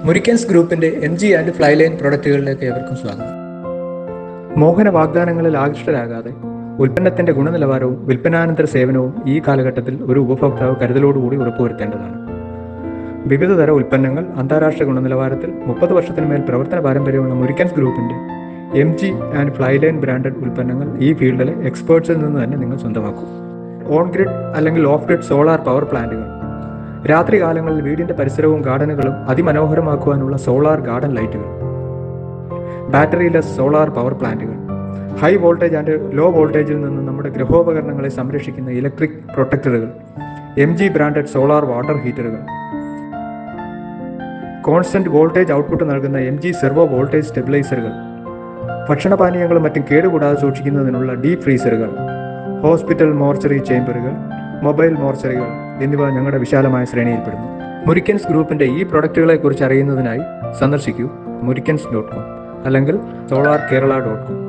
മുരിക്കൻസ് ഗ്രൂപ്പിന്റെ M G and Flyline പ്രൊഡക്റ്റുകളിലേക്ക് ഏവർക്കും സ്വാഗതം മോഹന വാഗ്ദാനങ്ങളിൽ ആകൃഷ്ടരാകാതെ ഉൽപ്പന്നത്തിന്റെ ഗുണനിലവാരവും വിൽപ്പനാനന്തര സേവനവും ഈ കാലഘട്ടത്തിൽ ഒരു ഉപഭോക്താവ് കരുതലോടുകൂടി ഉറപ്പുവരുത്തേണ്ടതാണ് വിവിധ തര ഉൽപ്പന്നങ്ങൾ അന്താരാഷ്ട്ര ഗുണനിലവാരത്തിൽ മുപ്പത് വർഷത്തിന് മേൽ പ്രവർത്തന പാരമ്പര്യമുള്ള മുരിക്കൻസ് ഗ്രൂപ്പിന്റെ M G and Flyline branded ഉൽപ്പന്നങ്ങൾ ഈ ഫീൽഡിലെ എക്സ്പേർട്സിൽ നിന്ന് തന്നെ നിങ്ങൾ സ്വന്തമാക്കും ഓൺ ഗ്രിഡ് അല്ലെങ്കിൽ ഓഫ് ഗ്രിഡ് സോളാർ പവർ പ്ലാന്റുകൾ രാത്രി കാലങ്ങളിൽ വീടിന്റെ പരിസരവും ഗാർഡനുകളും അതിമനോഹരമാക്കുവാനുള്ള സോളാർ ഗാർഡൻ ലൈറ്റുകൾ ബാറ്ററിലെസ് സോളാർ പവർ പ്ലാന്റുകൾ ഹൈ വോൾട്ടേജ് ആൻഡ് ലോ വോൾട്ടേജിൽ നിന്ന് നമ്മുടെ ഗൃഹോപകരണങ്ങളെ സംരക്ഷിക്കുന്ന ഇലക്ട്രിക് പ്രൊട്ടക്ടറുകൾ M G branded solar water ഹീറ്ററുകൾ കോൺസ്റ്റന്റ് വോൾട്ടേജ് ഔട്ട്പുട്ട് നൽകുന്ന എം ജി സെർവോ വോൾട്ടേജ് സ്റ്റെബിലൈസറുകൾ ഭക്ഷണപാനീയങ്ങളും മറ്റും കേടുകൂടാതെ സൂക്ഷിക്കുന്നതിനുള്ള ഡീപ് ഫ്രീസറുകൾ ഹോസ്പിറ്റൽ മോർച്ചറി ചേംബറുകൾ മൊബൈൽ മോർച്ചറികൾ എന്നിവ ഞങ്ങളുടെ വിശാലമായ ശ്രേണിയിൽപ്പെടുന്നു മുരിക്കൻസ് ഗ്രൂപ്പിന്റെ ഈ പ്രൊഡക്റ്റുകളെ കുറിച്ച് അറിയുന്നതിനായി സന്ദർശിക്കൂ മുരിക്കൻസ് ഡോട്ട് കോം അല്ലെങ്കിൽ സോളാർ കേരള ഡോട്ട് കോം